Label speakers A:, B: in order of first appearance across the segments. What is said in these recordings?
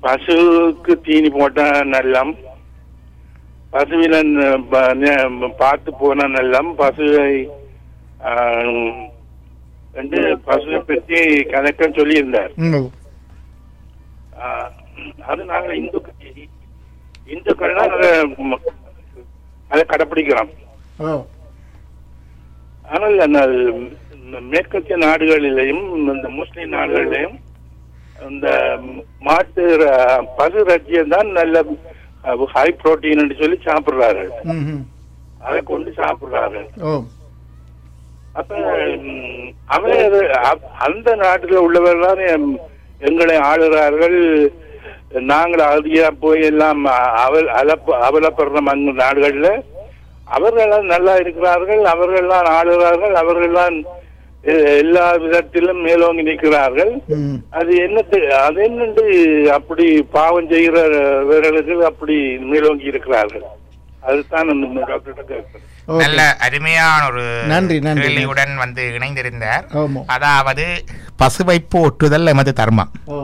A: பசுவுக்கு தீனி போட்டா நல்லம் பசுவிலன் ப- நே- பார்த்து போன நல்லம் பசுவை ஆஹ், என்று பசுவை பற்றி கணக்கம் சொல்லியிருந்தார்
B: ம் ஓ
A: ஆஹ், அது நாங்கள் இந்து இந்துக்கள் தான் அதை ம- அதை கடைப்பிடிக்கிறோம்
B: ஓ
A: ஆனால் அந்த மேற்கத்திய நாடுகளிலேயும் இந்த முஸ்லிம் நாடுகளிலேயும் இந்த மாட்டு ர- பசு ரஜ்யம் தான் நல்ல ஹை புரோட்டீன் சொல்லி சாப்பிடுறார்கள்
B: ம் ம்
A: அதை கொண்டு சாப்பிடுறார்கள்
B: ஓ
A: அப்ப ம், அவன் அது- அ- அந்த நாட்டுல உள்ளவர்கள் தான் எங்களை ஆளுகிறார்கள் நாங்கள் அதிகா போய் எல்லாம் அவல் அலப்ப அவலப்படுற மங்க நாடுகள்ல அவர்கள் நல்லா இருக்கிறார்கள் அவர்கள் தான் ஆளுகிறார்கள் அவர்கள் தான் எ- எல்லா விதத்திலும் மேலோங்கி நிற்கிறார்கள்
B: ம்
A: அது என்னத்து அது என்னண்டு அப்படி பாவம் செய்கிறவர்களுக்கு அப்படி மேலோங்கி இருக்கிறார்கள் அதுதான் அந்த டாக்டர் கேட்கிறேன்
B: ஓகே
C: நல்ல அருமையான ஒரு
B: நன்றி, நன்றி.
C: கேள்வியுடன் வந்து இணைந்திருந்தார்
B: ஆமா
C: அதாவது பசுவை போற்றுதல் எமது தர்மம்
B: ஓ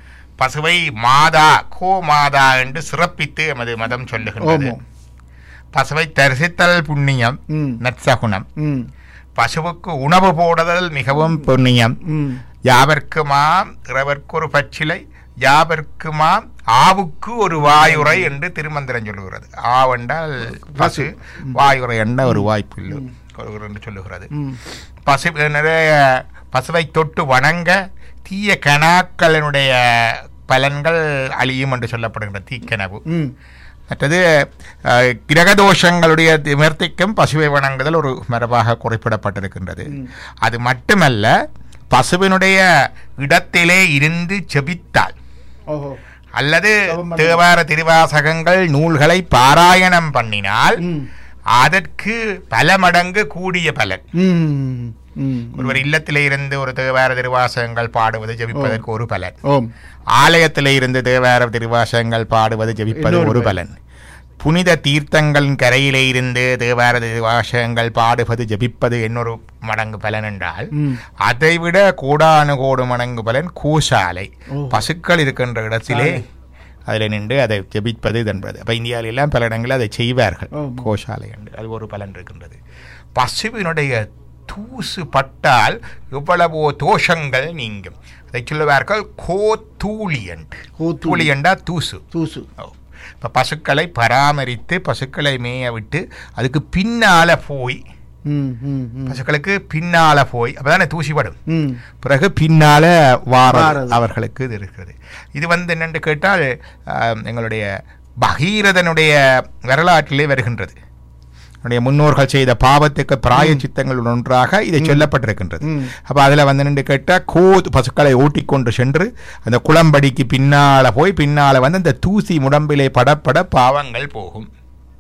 C: பசுவை மாதா கோ மாதா என்று சிறப்பித்து எமது மதம் சொல்லுகின்றது
B: ஆமாம்
C: பசுவை தரிசித்தல் புண்ணியம்
B: ம்
C: நற்சகுணம்
B: ம்
C: பசுவுக்கு உணவு போடுதல் மிகவும் புண்ணியம்
B: ம்
C: யாவர்க்குமாம் இறவர்க்கு ஒரு பச்சிலை யாவர்க்குமாம் ஆவுக்கு ஒரு வாயுரை என்று திருமந்திரம் சொல்லுகிறது ஆவென்றால் பசு வாயுரை என்ற ஒரு வாய்ப்பு இல்லை என்று சொல்லுகிறது
B: ம்
C: பசு நிறைய பசுவை தொட்டு வணங்க தீய கணாக்களினுடைய பலன்கள் அழியும் என்று சொல்லப்படுகின்ற தீக்கனவு
B: ம்
C: மற்றது அஹ், கிரகதோஷங்களுடைய நிவர்த்திக்கும் பசுவை வணங்குதல் ஒரு மரபாக குறிப்பிடப்பட்டிருக்கின்றது அது மட்டுமல்ல பசுவினுடைய இடத்திலே இருந்து செபித்தால்
B: ஓஹோ
C: அல்லது
B: ஜெபம் பண்ண-
C: தேவார திருவாசகங்கள் நூல்களை பாராயணம் பண்ணினால்
B: ம்
C: அதற்கு பல மடங்கு கூடிய பலன்
B: ம் ம்
C: ஒருவர் இல்லத்திலே இருந்து ஒரு தேவார திருவாசகங்கள் பாடுவது ஜெபிப்பதற்கு ஒரு பலன்
B: ஓம்
C: ஆலயத்திலே இருந்து தேவார திருவாசகங்கள் பாடுவது ஜெபிப்பது
B: இன்னொரு
C: ஒரு பலன் புனித தீர்த்தங்களின் கரையிலே இருந்து தேவார திருவாசகங்கள் பாடுவது ஜெபிப்பது இன்னொரு மடங்கு பலன் என்றால்
B: ம்
C: அதைவிட கோடானு கோடு மடங்கு பலன் கோசாலை
B: ஓ.
C: பசுக்கள் இருக்கின்ற இடத்திலே அதில் நின்று அதை ஜெபிப்பது என்பது அப்போ இந்தியாவில எல்லாம் பல இடங்களில் அதை செய்வார்கள்
B: ஆமா.
C: கோசாலை என்று அது ஒரு பலன் இருக்கின்றது பசுவினுடைய தூசு பட்டால் எவ்வளவோ தோஷங்கள் நீங்கும் அதை சொல்லுவார்கள் கோத்தூளி என்று
B: கோத்தூளி.
C: தூளி என்றா தூசு
B: தூசு
C: இப்போ பசுக்களை பராமரித்து பசுக்களை மேய விட்டு அதுக்கு பின்னால போய்
B: ம் ம் ம்
C: பசுக்களுக்கு பின்னால போய் அப்பதானே தூசிப்படும்
B: ம்
C: பிறகு பின்னால வார
B: வாரது.
C: அவர்களுக்கு இது இருக்கிறது இது வந்து என்னென்று கேட்டால் ஆம், எங்களுடைய பகீரதனுடைய வரலாற்றிலே வருகின்றது அவனுடைய முன்னோர்கள் செய்த பாவத்துக்கு பிராய சித்தங்கள் ஒன்றாக இதை சொல்லப்பட்டிருக்கின்றது
B: ம்.
C: அப்ப அதுல வந்து நின்று கேட்டால் கோ பசுக்களை ஓட்டிக்கொண்டு சென்று அந்த குளம்படிக்கு பின்னால போய் பின்னால வந்து அந்த தூசி முடம்பிலே படப்பட பாவங்கள் போகும்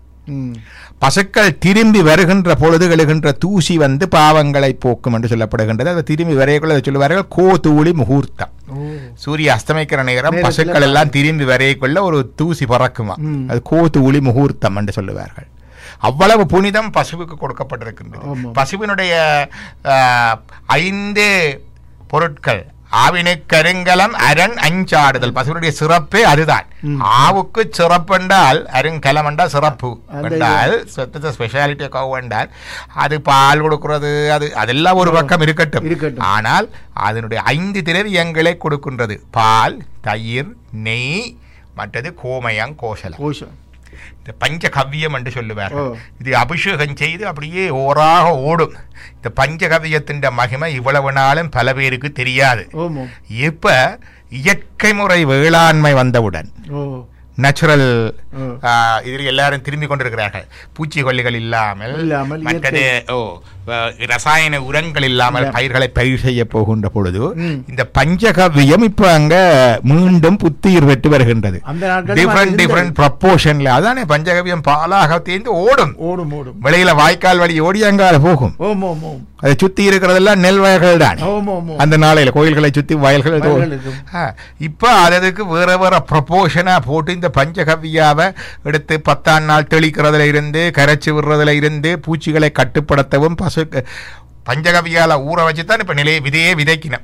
B: ம்
C: பசுக்கள் திரும்பி வருகின்ற பொழுது எழுகின்ற தூசி வந்து பாவங்களை போக்கும் என்று சொல்லப்படுகின்றது அது திரும்பி வரையக்குள்ள அதை சொல்லுவார்கள் கோ தூளி முகூர்த்தம்
B: ஓ
C: சூரிய அஸ்தமிக்கிற நேரம்
B: நேரத்துல
C: பசுக்கள் எல்லாம் திரும்பி வரையக்குள்ள ஒரு தூசி பறக்குமா
B: ம்.
C: அது கோ தூளி முகூர்த்தம் என்று சொல்லுவார்கள் அவ்வளவு புனிதம் பசுவுக்கு கொடுக்கப்பட்டிருக்கின்றது
B: ஆமாம்.
C: பசுவினுடைய ஆ, ஐந்து பொருட்கள் ஆவினு கருங்கலம் அரண் அஞ்சாடுதல் பசுவினுடைய சிறப்பே அதுதான்
B: ம்.
C: ஆவுக்கு சிறப்பு என்றால் அருங்கலம் என்றால் சிறப்பு
B: அந்த
C: என்றால் ஸ்பெஷாலிட்டி கவு என்றால் அது பால் கொடுக்கிறது அது அதெல்லாம் ஒரு பக்கம் இருக்கட்டும்
B: இருக்கட்டும்.
C: ஆனால் அதனுடைய ஐந்து திரவியங்களை கொடுக்கின்றது பால் தயிர் நெய் மற்றது கோமயம் கோசலம்
B: கோஷம்
C: இந்த பஞ்சகவ்யம் என்று சொல்லுவார்கள்
B: ஓ.
C: இது அபிஷேகம் செய்து அப்படியே ஓராக ஓடும் இந்த பஞ்சகவ்யத்தின் மகிமை இவ்வளவு நாளும் பல பேருக்கு தெரியாது
B: ஓமோ
C: இப்ப இயற்கை முறை வேளாண்மை வந்தவுடன்
B: ஓ
C: நேச்சுரல்
B: ஓ.
C: இதில் எல்லாரும் திரும்பி கொண்டிருக்கிறார்கள் பூச்சிக்கொல்லிகள் இல்லாமல்
B: இல்லாமல்
C: மற்றது
B: இயற்கை.
C: ஓ அஹ், ரசாயன உரங்கள் இல்லாமல்
B: இல்ல.
C: பயிர்களை பயிர் செய்ய போகின்ற பொழுது
B: ம்.
C: இந்த பஞ்சகவ்யம் இப்ப அங்க மீண்டும் புத்துயிர் பெற்று வருகின்றது
B: அந்த நாட்களில்
C: டிஃப்ரெண்ட்
B: அது
C: டிஃப்ரெண்ட்
B: இருந்தது.
C: ப்ரப்போர்ஷன்ல அதானே பஞ்சகவ்யம் பாலாக தேர்ந்து ஓடும்
B: ஓடும் ஓடும்
C: வெளியில வாய்க்கால் வழி ஓடி அங்கால போகும்
B: ஓம் ஓம் ஓம்
C: அதை சுத்தி இருக்கிறதெல்லாம் நெல் வயல்கள் தான்
B: ஓம் ஓம் ஓம்
C: அந்த நாளையில கோயில்களை சுத்தி வயல்கள் தோ-
B: வயல்கள் இருக்கும்.
C: ஆ, இப்ப அதுக்கு வேற வேற ப்ரப்போர்ஷனா போட்டு இந்த பஞ்சகவ்யாவை எடுத்து பத்தாம் நாள் தெளிக்கிறதுல இருந்து கரைச்சி விடுறதுல இருந்து பூச்சிகளை கட்டுப்படுத்தவும் பசு பஞ்சகவ்யால ஊற வச்சு தான் இப்ப நிலைய விதையே விதைக்கணும்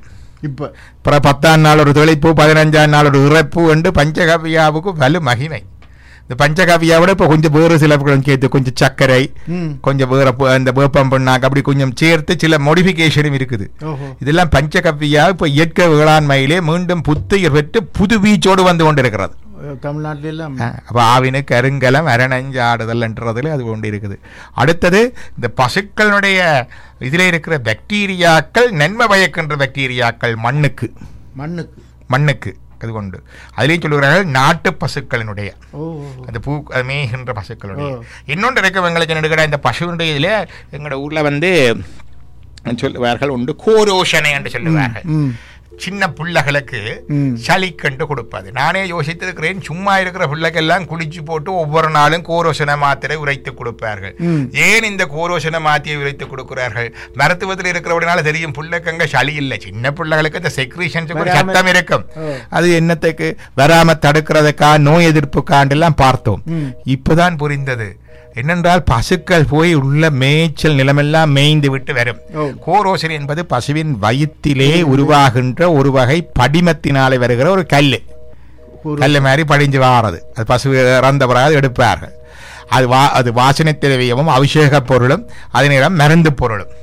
B: இப்ப
C: அப்புறம் பத்தாம் நாள் ஒரு தொலைப்பு பதினஞ்சாம் நாள் ஒரு இறப்பு என்று பஞ்சகவியாவுக்கு வலு மகிமை இந்த பஞ்சகவியாவோட இப்போ கொஞ்சம் வேறு சில சேர்த்து கொஞ்சம் சர்க்கரை
B: ம்.
C: கொஞ்சம் வேற பு- இந்த வேப்பம் பண்ணாக்க அப்படி கொஞ்சம் சேர்த்து சில மோடிஃபிகேஷனும் இருக்குது
B: ஓஹோ
C: இதெல்லாம் பஞ்சகவ்யா இப்போ இயற்கை வேளாண்மையிலே மீண்டும் புத்துயிர் பெற்று புது வீச்சோடு வந்து கொண்டிருக்கிறது
B: தமிழ்நாட்டில எல்லாம்
C: அப்போ ஆவினு கருங்கலம் அரணஞ்சாடுதல்ன்றதுல அது கொண்டு இருக்குது அடுத்தது இந்த பசுக்களுடைய இதில் இருக்கிற பாக்டீரியாக்கள் நன்மை பயக்கின்ற பாக்டீரியாக்கள் மண்ணுக்கு
B: மண்ணுக்கு
C: மண்ணுக்கு அது கொண்டு அதுலேயும் சொல்லுகிறார்கள் நாட்டு பசுக்களினுடைய
B: ஓ
C: அந்த பூ அது மேய்கின்ற பசுக்களுடைய
B: ஓ.
C: இன்னொன்று இருக்கு எங்களுக்கு நடுக்கிற இந்த பசுவினுடைய இதில் எங்களோட ஊரில் வந்து சொல்லுவார்கள் உண்டு கோரோஷனை என்று சொல்லுவார்கள்
B: ம்
C: சின்ன பிள்ளைகளுக்கு
B: ம்.
C: சளி கண்டு கொடுப்பது நானே யோசித்திருக்கிறேன் சும்மா இருக்கிற பிள்ளைக்கெல்லாம் குளிச்சு போட்டு ஒவ்வொரு நாளும் கோரோசன மாத்திரை உரைத்து கொடுப்பார்கள்
B: ம்.
C: ஏன் இந்த கோரோசன மாத்திரை உரைத்து கொடுக்கிறார்கள் மருத்துவத்தில் இருக்கிறபடினால தெரியும் பிள்ளைக்கங்க சளி இல்லை சின்ன பிள்ளைகளுக்கு இந்த செக்ரீஷன்ஸ்
B: வராம-
C: சத்தம் இருக்கும்
B: ஓ.
C: அது என்னத்துக்கு வராம தடுக்கிறதுக்கா நோய் எதிர்ப்பு காண்டெல்லாம் பார்த்தோம்
B: ம்.
C: இப்பதான் புரிந்தது என்னென்றால் பசுக்கள் போய் உள்ள மேய்ச்சல் நிலமெல்லாம் மேய்ந்து விட்டு வரும்
B: ஓ.
C: கோரோசன் என்பது பசுவின் வயிற்றிலே உருவாகின்ற ஒரு வகை படிமத்தினாலே வருகிற ஒரு கல்
B: ஒரு-
C: கல் மாதிரி படிஞ்சு வாரது அது பசு இறந்த பிறகு அது எடுப்பார்கள் அது வா அது வாசனை திரவியமும் அபிஷேக பொருளும் அதே நேரம் மருந்து பொருளும்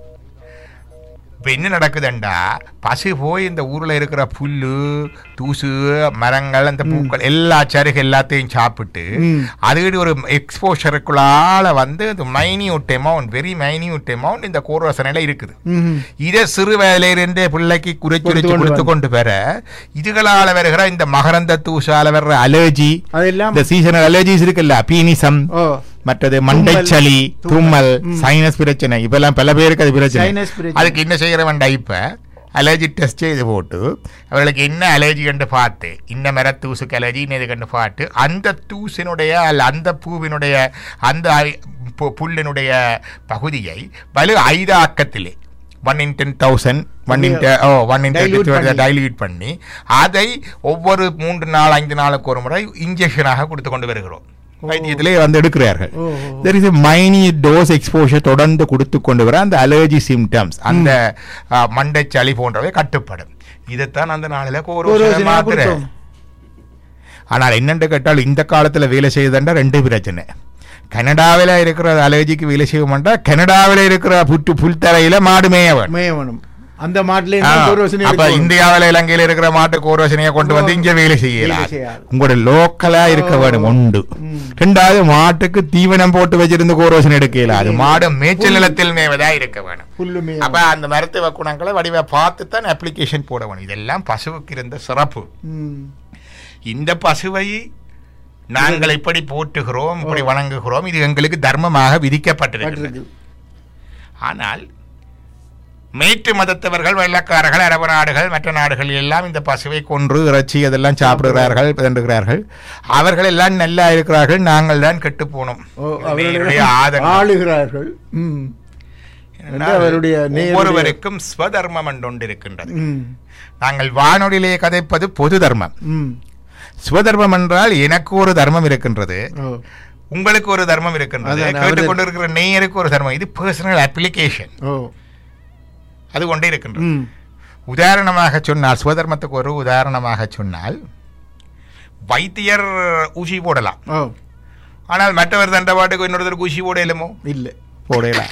C: இப்போ என்ன நடக்குதுண்டா பசு போய் இந்த ஊரில் இருக்கிற புல்லு தூசு மரங்கள் அந்த பூக்கள் எல்லா சருகு எல்லாத்தையும் சாப்பிட்டு
B: ம்.
C: அதுக்கு ஒரு எக்ஸ்போஷருக்குள்ளால வந்து இந்த minute amount very minute amount இந்த கோரோசனையில் இருக்குது
B: ம்
C: இதை சிறு வயதிலிருந்தே பிள்ளைக்கு குறைச்சு
B: கொடுத்து கொண்டு
C: கொடுத்து கொண்டு வர இதுகளால வருகிற இந்த மகரந்த தூசால வர்ற அலர்ஜி
B: அதெல்லாம்
C: இந்த சீசனல் அலர்ஜிஸ் இருக்குல்ல பீனிசம்
B: ஓ
C: மற்றது மண்டைச்சளி தும்மல் சைனஸ் பிரச்சனை இப்பெல்லாம் பல பேருக்கு அது பிரச்சனை
B: Sinus பிரச்சனை.
C: அதுக்கு என்ன செய்கிறவன்டா இப்ப அலர்ஜி டெஸ்ட் செய்து போட்டு அவர்களுக்கு என்ன அலர்ஜி கண்டு பார்த்து இந்த மர தூசுக்கு அலர்ஜி இது கண்டு பார்த்து அந்த தூசினுடைய அல்ல அந்த பூவினுடைய அந்த ஐ- பு- புல்லினுடைய பகுதியை வலு ஐதாக்கத்திலே one in ten thousand one in oh one in
B: Dilute பண்ணி.
C: டைல்யூட் பண்ணி அதை ஒவ்வொரு மூன்று நாள் ஐந்து நாளுக்கு ஒரு முறை இன்ஜெக்ஷனாக கொடுத்து கொண்டு வருகிறோம் வைத்தியத்திலே வந்து எடுக்கிறார்கள்
B: ஓ, ஓ.
C: There is mini dose exposure தொடர்ந்து கொடுத்து கொண்டு வர அந்த அலர்ஜி சிம்டம்ஸ் அந்த ஆ, மண்டைச்சளி போன்றவை கட்டுப்படும் இதைத்தான் அந்த நாளில்
B: ஒரு
C: ஒரு
B: யோசனை
C: மாத்திரை
B: கொடுத்தோம்.
C: ஆனால் என்னென்று கேட்டால் இந்த காலத்தில் வேலை செய்யுதுண்டா ரெண்டு பிரச்சனை கனடாவில் இருக்கிற அலர்ஜிக்கு வேலை செய்ய மாட்டா கனடாவில் இருக்கிற புட்டு புல்தரையில் மாடு மேய வேணும்
B: மேயவனம் அந்த மாட்டுல
C: ஆ,
B: என்ன ஒரு யோசனை
C: அப்ப
B: எடுக்கணும்.
C: இந்தியாவில இலங்கையில இருக்கிற மாட்டு கோரோசனையை கொண்டு வந்து இங்க வேலை செய்யலாம்
B: வேலை செய்யாது.
C: உங்களோட லோக்கலா இருக்க
B: ஓ.
C: வேணும் உண்டு
B: ம்.
C: ரெண்டாவது மாட்டுக்கு தீவனம் போட்டு வச்சிருந்து கோரோசனை எடுக்க இயலாது மாடு மேய்ச்சல் நிலத்தில் மேவதா இருக்க வேணும்
B: புல்லு மேய
C: அப்ப அந்த மருத்துவ குணங்களை வடிவ பார்த்து தான் அப்ளிகேஷன் போட வேணும் இதெல்லாம் பசுவுக்கு இருந்த சிறப்பு
B: ம்.
C: இந்த பசுவை நாங்கள் இப்படி போற்றுகிறோம் இப்படி வணங்குகிறோம் இது எங்களுக்கு தர்மமாக விதிக்கப்பட்டிருக்கிறது
B: பட்டிருக்கு.
C: ஆனால் மேற்று மதத்தவர்கள் வெள்ளக்காரர்கள் அரபு நாடுகள் மற்ற நாடுகள் எல்லாம் இந்த பசுவை கொன்று இறைச்சி அதெல்லாம் சாப்பிடுகிறார்கள் பிதண்டுகிறார்கள் அவர்கள் எல்லாம் நல்லா இருக்கிறார்கள் நாங்கள் தான் கெட்டு போனோம்
B: ஓ,
C: இது
B: அவர்கள்
C: என்னுடைய ஆதங்கம்.
B: ஆளுகிறார்கள் ம்.
C: ஏனென்றால்
B: அவருடைய நேருடைய-
C: ஒவ்வொருவருக்கும் ஸ்வதர்மம் என்று ஒன்று இருக்கின்றது
B: ம்.
C: நாங்கள் வானொலியிலே கதைப்பது பொது தர்மம்
B: ம்.
C: ஸ்வதர்மம் என்றால் எனக்கு ஒரு தர்மம் இருக்கின்றது
B: ஓ.
C: உங்களுக்கு ஒரு தர்மம் இருக்கின்றது
B: அதான், அவரு-
C: கேட்டுக்கொண்டிருக்கிற நேயருக்கு ஒரு தர்மம் இது பர்சனல் அப்ளிகேஷன்
B: ஓ.
C: அது கொண்டே இருக்கின்றது
B: ம்.
C: உதாரணமாக சொன்னால் சுவதர்மத்துக்கு ஒரு உதாரணமாக சொன்னால் வைத்தியர் ஊசி போடலாம்
B: ஓ.
C: ஆனால் மற்றவர் தண்டபாட்டுக்கு இன்னொருத்தருக்கு ஊசி போட இயலுமோ
B: இல்ல
C: போடலாம்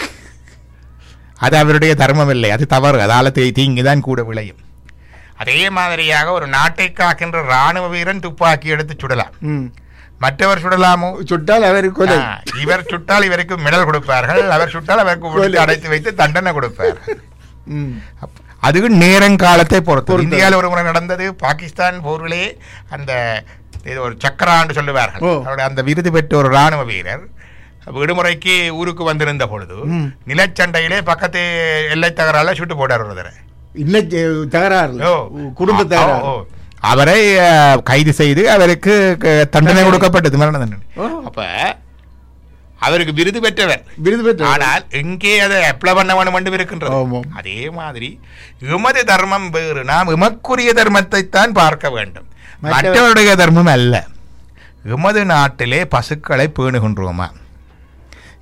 C: அது அவருடைய தர்மம் இல்லை அது தவறு அதால தீ- தீங்குதான் கூட விளையும் அதே மாதிரியாக ஒரு நாட்டை காக்கின்ற ராணுவ வீரன் துப்பாக்கி எடுத்து சுடலாம்
B: ம்.
C: மற்றவர் சுடலாமோ
B: சுட்டால் அவர் கொலை
C: ஆ, இவர் சுட்டால் இவருக்கு மெடல் கொடுப்பார்கள் அவர் சுட்டால் அவருக்கு உள்ளே அடைத்து வைத்து தண்டனை கொடுப்பார்கள்
B: ம்.
C: அப்ப அதுக்கு நேரங்காலத்தை பொறுத்து
B: பொறுத்தது.
C: இந்தியாவில் ஒரு முறை நடந்தது பாகிஸ்தான் போரிலே அந்த இது ஒரு சக்கரான்னு சொல்லுவார்கள்
B: ஓ.
C: அவருடைய அந்த விருது பெற்ற ஒரு ராணுவ வீரர் விடுமுறைக்கு ஊருக்கு வந்திருந்த பொழுது
B: ம்.
C: நிலச்சண்டையிலே பக்கத்து எல்லை தகரால சுட்டு போட்டார் ஒரு தடவை
B: இல்ல ஜெ- தகராறு
C: ஓ.
B: குடும்ப
C: ஓ,
B: தகராறு
C: ஓ. அவரை அஹ், கைது செய்து அவருக்கு க- தண்டனை
B: தண்டனை.
C: கொடுக்கப்பட்டது மரண தண்டனை
B: ஓ.
C: அப்ப அவருக்கு விருது பெற்றவர்
B: விருது பெற்ற
C: ஆனால் எங்கே அதை அப்ளை பண்ண வேண்டும் என்று இருக்கின்றது
B: ஆமாம்.
C: அதே மாதிரி எமது தர்மம் வேறு நாம் எமக்குரிய தர்மத்தை தான் பார்க்க வேண்டும்
B: மற்ற-
C: மற்றவருடைய தர்மம் அல்ல எமது நாட்டிலே பசுக்களை பேணுகின்றோமா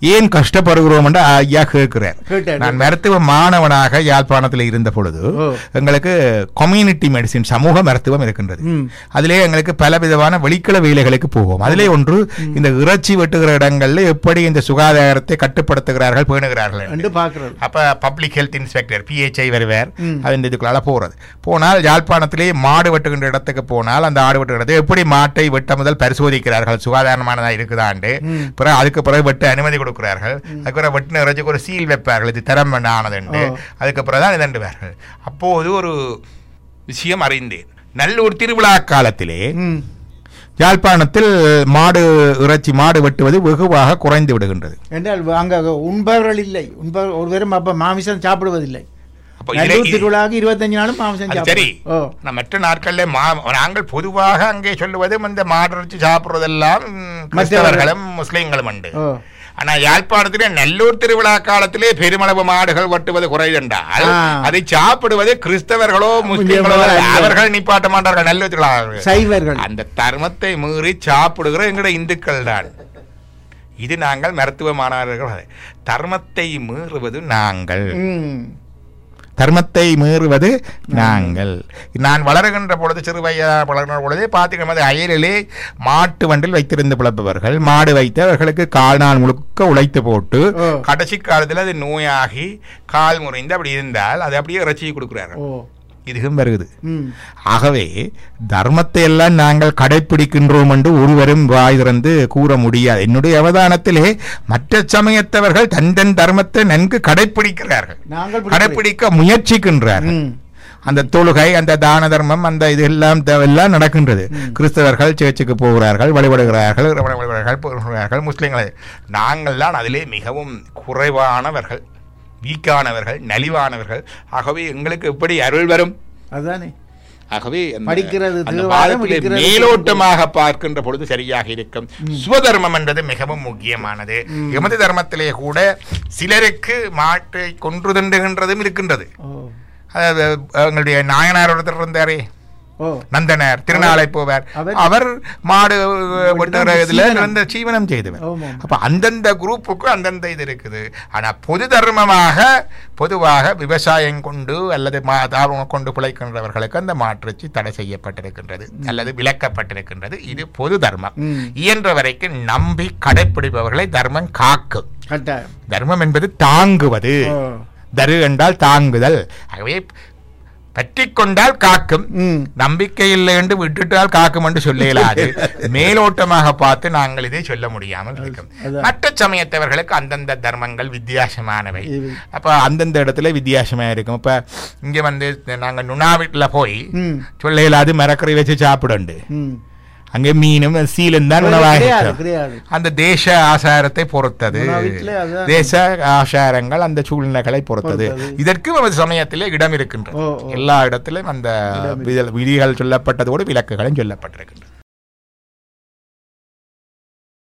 C: ஏன் கஷ்டப்படுகிறோம் என்று ஐயா கேட்கிறார்
B: கேட்டார்.
C: நான் மருத்துவ மாணவனாக யாழ்ப்பாணத்தில் இருந்த பொழுது
B: ஓ.
C: எங்களுக்கு கம்யூனிட்டி மெடிசின் சமூக மருத்துவம் இருக்கின்றது
B: ம்.
C: அதிலே எங்களுக்கு பல விதமான வெளிக்கள வேலைகளுக்கு போவோம் அதிலே ஒன்று இந்த இறைச்சி வெட்டுகிற இடங்கள்ல எப்படி இந்த சுகாதாரத்தை கட்டுப்படுத்துகிறார்கள் பேணுகிறார்கள் என்று.
B: என்று பார்க்கறது
C: அப்ப பப்ளிக் ஹெல்த் இன்ஸ்பெக்டர் பிஹெச்ஐ வருவார்
B: ம்.
C: அது இதுக்குள்ளால போறது போனால் யாழ்ப்பாணத்திலே மாடு வெட்டுகின்ற இடத்துக்கு போனால் அந்த ஆடு வெட்டுகிற இடத்தை எப்படி மாட்டை வெட்ட முதல் பரிசோதிக்கிறார்கள் சுகாதாரமானதா இருக்குதாண்டு
B: ம்.
C: பிறகு அதுக்கு பிறகு வெட்ட அனுமதி கொடுக்கிறார்கள் அதுக்கு பிறகு வெட்டின இறைச்சிக்கு ஒரு சீல் வைப்பார்கள் இது தரம் ஆனதுண்டு
B: ஓ.
C: அதுக்கு பிறகு தான் இதண்டுவார்கள் அப்போது ஒரு விஷயம் அறிந்தேன் நல்லூர் திருவிழா காலத்திலே
B: ம்
C: யாழ்ப்பாணத்தில் மாடு இறைச்சி மாடு வெட்டுவது வெகுவாக குறைந்து விடுகின்றது
B: என்றால் அங்க உண்பவர்கள் இல்லை உண்பவர் ஒருவரும் அப்ப மாமிசம் சாப்பிடுவதில்லை
C: அப்போ
B: நல்லூர்
C: இதை-
B: திருவிழாவுக்கு இருபத்தஞ்சு நாளும் மாமிசம்
C: அது சரி
B: சாப்பிடும் ஓ
C: நான் மற்ற நாட்கள்ல மா நாங்கள் பொதுவாக அங்கே சொல்லுவது இந்த மாடிறைச்சி சாப்பிடுறதெல்லாம் ம், கிறிஸ்தவர்களும் முஸ்லிம்களும் உண்டு
B: ஓ
C: ஆனா யாழ்ப்பாணத்திலே நல்லூர் திருவிழா காலத்திலே பெருமளவு மாடுகள் வெட்டுவது குறைவென்றால்
B: ஆ.
C: அதை சாப்பிடுவது கிறிஸ்தவர்களோ முஸ்லிம்களோ
B: முஸ்லிம்களோ
C: அல்ல.
B: அல்ல.
C: அவர்கள் நிப்பாட்ட மாட்டார்கள் நல்லூர் திருவிழா
B: சைவர்கள்
C: அந்த தர்மத்தை மீறி சாப்பிடுகிற எங்களுடைய இந்துக்கள் தான் இது நாங்கள் மருத்துவ மாணவர்கள் தர்மத்தை மீறுவது நாங்கள்
B: ம்
C: தர்மத்தை மீறுவது நாங்கள் நான் வளருகின்ற பொழுது சிறு வயதா வளர்கின்ற பொழுதே பார்த்துக்கிற அயலிலே மாட்டு வண்டில் வைத்திருந்து பிளப்பவர்கள் மாடு வைத்து அவர்களுக்கு கால் நாள் முழுக்க உழைத்து போட்டு
B: ஓ.
C: கடைசி காலத்தில் அது நோயாகி கால் முறைந்து அப்படி இருந்தால் அது அப்படியே இறைச்சி கொடுக்கிறார்கள்
B: ஓ
C: இதுவும் வருகுது
B: ம்
C: ஆகவே தர்மத்தை எல்லாம் நாங்கள் கடைப்பிடிக்கின்றோம் என்று ஒருவரும் வாய் திறந்து கூற முடியாது என்னுடைய அவதானத்திலே மற்ற சமயத்தவர்கள் தன் தன் தர்மத்தை நன்கு கடைப்பிடிக்கிறார்கள்
B: நாங்கள்
C: கடைப்பிடிக்க முயற்சிக்கின்றார்கள்
B: ம்
C: அந்த தொழுகை அந்த தான தர்மம் அந்த இது எல்லாம் த- எல்லாம் நடக்கின்றது கிறிஸ்தவர்கள் சேர்ச்சுக்கு போகிறார்கள் வழிபடுகிறார்கள் வழிபடுகிறார்கள் போகிறார்கள் முஸ்லிம்களை நாங்கள் தான் அதிலே மிகவும் குறைவானவர்கள் வீக்கானவர்கள் நலிவானவர்கள் ஆகவே எங்களுக்கு எப்படி அருள் வரும்
B: அதானே
C: ஆகவே அந்த-
B: படிக்கிறது
C: அந்த
B: திருவாரம்,
C: பாதத்திலே
B: படிக்கிறது
C: மேலோட்டமாக பார்க்கின்ற பொழுது சரியாக இருக்கும் சுவதர்மம் என்பது மிகவும் முக்கியமானது எமது தர்மத்திலே கூட சிலருக்கு மாட்டை கொன்று தண்டுகின்றதும் இருக்கின்றது
B: ஓ
C: அதாவது எங்களுடைய நாயனார் ஒருத்தர் இருந்தாரே
B: ஓ
C: நந்தனர் திருநாளை போவார்
B: அவர்
C: அவர் மாடு வெட்டுகிற இதுல
B: சீவனம்.
C: வந்து சீவனம் செய்தவர்
B: ஆமாம்.
C: அப்ப அந்தந்த குரூப்புக்கு அந்தந்த இது இருக்குது ஆனா பொது தர்மமாக பொதுவாக விவசாயம் கொண்டு அல்லது மா- தாவரம் கொண்டு பிழைக்கின்றவர்களுக்கு அந்த மாற்றுச்சி தடை செய்யப்பட்டிருக்கின்றது அல்லது விலக்கப்பட்டிருக்கின்றது இது பொது தர்மம்
B: ம்.
C: இயன்ற வரைக்கும் நம்பி கடைப்பிடிப்பவர்களை தர்மம் காக்கும்
B: கட்டாயம்
C: தர்மம் என்பது தாங்குவது
B: ஓ
C: தரு என்றால் தாங்குதல் ஆகவே பற்றி கொண்டால் காக்கும்
B: ம்
C: நம்பிக்கை இல்லை என்று விட்டுட்டால் காக்கும் என்று சொல்ல இயலாது மேலோட்டமாக பார்த்து நாங்கள் இதை சொல்ல முடியாமல் இருக்கும்
B: அதான்.
C: மற்ற சமயத்தவர்களுக்கு அந்தந்த தர்மங்கள் வித்தியாசமானவை
B: இது-
C: அப்ப அந்தந்த இடத்துல வித்தியாசமா இருக்கும் இப்ப இங்க வந்து நாங்க நுணா வீட்டுல போய்
B: ம்
C: சொல்ல இயலாது மரக்கறி வச்சு சாப்பிடுண்டு
B: ம்
C: அங்கே மீனும் சீலும் தான்
B: கிடையாது
C: உணவாக
B: கிடையாது
C: அந்த தேச ஆசாரத்தை பொறுத்தது
B: உணவு வீட்டிலே அதுதான்.
C: தேச ஆசாரங்கள் அந்த சூழ்நிலைகளை பொறுத்தது
B: பொறுத்தது.
C: இதற்கு நமது சமயத்திலே இடம் இருக்கின்றது
B: ஓ, ஓ.
C: எல்லா இடத்திலும் அந்த விதிகள் விதிகள் சொல்லப்பட்டதோடு விலக்குகளும் சொல்லப்பட்டிருக்கின்றது